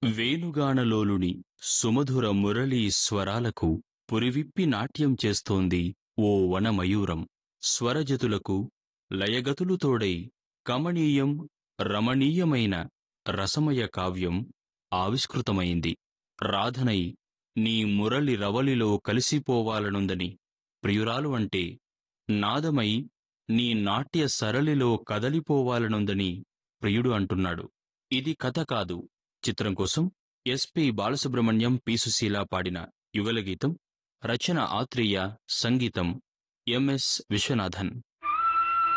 వేణుగానలోలుని సుమధుర మురళీ స్వరాలకు పురివిప్పి నాట్యం చేస్తోంది ఓ వనమయూరం స్వరజతులకు లయగతులు తోడై కమనీయం రమణీయమైన రసమయ కావ్యం ఆవిష్కృతమైంది రాధనై నీ మురళి రవలిలో కలిసిపోవాలనుందని ప్రియురాలు అంటే నాదమై నీ నాట్య సరళిలో కదలిపోవాలనుందని ప్రియుడు అంటున్నాడు ఇది కథ కాదు చిత్రం కోసం ఎస్పి బాలసుబ్రహ్మణ్యం పి సుశీల పాడిన యుగలగీతం రచన ఆత్రేయ సంగీతం ఎంఎస్ విశ్వనాథన్